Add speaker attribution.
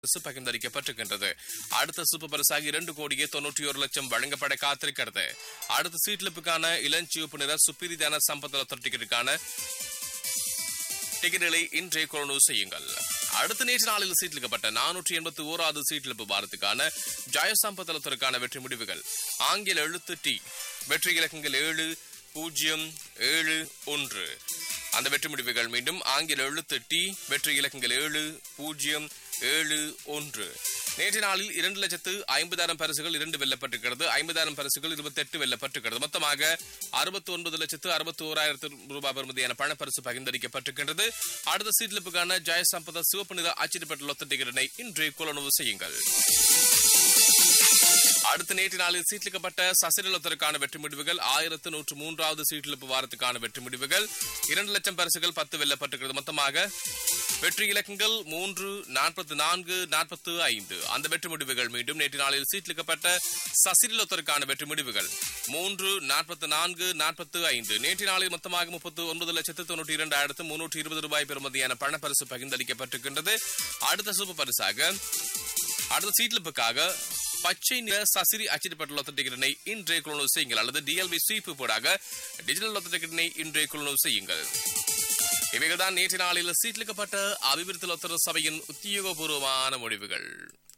Speaker 1: பரிசு பகிர்ந்தளிக்கப்பட்டிருக்கின்றது அடுத்த சூப்பர் பரிசாக இரண்டு கோடியே தொன்னூற்றி ஒரு லட்சம் வழங்கப்பட காத்திருக்கிறது அடுத்த சீட்லிப்புக்கான இளஞ்சிவப்பு நிற சுப்பிரிதான சம்பந்தல டிக்கெட்டுக்கான டிக்கெட்டுகளை இன்றைய கொள்ளுணவு செய்யுங்கள் அடுத்த நேற்று நாளில் சீட்லிக்கப்பட்ட நானூற்றி எண்பத்தி ஓராவது சீட்டிழப்பு பாரத்துக்கான ஜெயசம்பதளத்திற்கான வெற்றி முடிவுகள் ஆங்கில எழுத்து டி வெற்றி இலக்கங்கள் ஏழு பூஜ்ஜியம் ஏழு ஒன்று அந்த வெற்றி முடிவுகள் மீண்டும் ஆங்கில எழுத்து டி வெற்றி இலக்கங்கள் ஏழு பூஜ்ஜியம் ஏழு ஒன்று நேற்று நாளில் இரண்டு லட்சத்து ஐம்பதாயிரம் பரிசுகள் இரண்டு வெல்லப்பட்டிருக்கிறது ஐம்பதாயிரம் பரிசுகள் இருபத்தி எட்டு வெல்லப்பட்டிருக்கிறது மொத்தமாக அறுபத்தி ஒன்பது லட்சத்து அறுபத்தி ஓராயிரத்து ரூபாய் பெறுமதியான பணப்பரிசு பகிர்ந்தளிக்கப்பட்டிருக்கின்றது அடுத்த சீட்லிப்புக்கான ஜெயசம்பத சிவப்பு நிற அச்சிடப்பட்டுள்ள ஒத்த டிக்கெட்டினை இன்றைய கொள்ளனவு செய்யுங்கள் அடுத்த நேற்று நாளில் சீட்லிக்கப்பட்ட சசிரலத்திற்கான வெற்றி முடிவுகள் ஆயிரத்து நூற்று மூன்றாவது சீட்டிழப்பு வாரத்துக்கான வெற்றி முடிவுகள் இரண்டு லட்சம் பரிசுகள் பத்து வெல்லப்பட்டிருக்கிறது மொத்தமாக வெற்றி இலக்கங்கள் மூன்று நாற்பத்தி நான்கு நாற்பத்து ஐந்து அந்த வெற்றி முடிவுகள் மீண்டும் நேற்று நாளில் சீட்லிக்கப்பட்ட சசிரலத்திற்கான வெற்றி முடிவுகள் மூன்று நாற்பத்தி நான்கு நாற்பத்து ஐந்து நேற்று நாளில் மொத்தமாக முப்பத்து ஒன்பது லட்சத்து தொண்ணூற்றி இரண்டாயிரத்து முன்னூற்றி இருபது ரூபாய் பெறுமதியான பணப்பரிசு பகிர்ந்தளிக்கப்பட்டிருக்கின்றது அடுத்த சூப்பர் பரிசாக அடுத்த சீட்லிப்புக்காக பச்சை நிற சசிரி அச்சிடப்பட்டுள்ள ஒத்த டிக்கெட்டினை இன்றைய குழுனவு செய்யுங்கள் அல்லது டிஎல்பி ஸ்வீப்பு போடாக டிஜிட்டல் ஒத்த டிக்கெட்டினை இன்றைய குழுனவு செய்யுங்கள் இவைகள் தான் நேற்று நாளில் சீட்லிக்கப்பட்ட அபிவிருத்தி லொத்தர சபையின் உத்தியோகபூர்வமான முடிவுகள்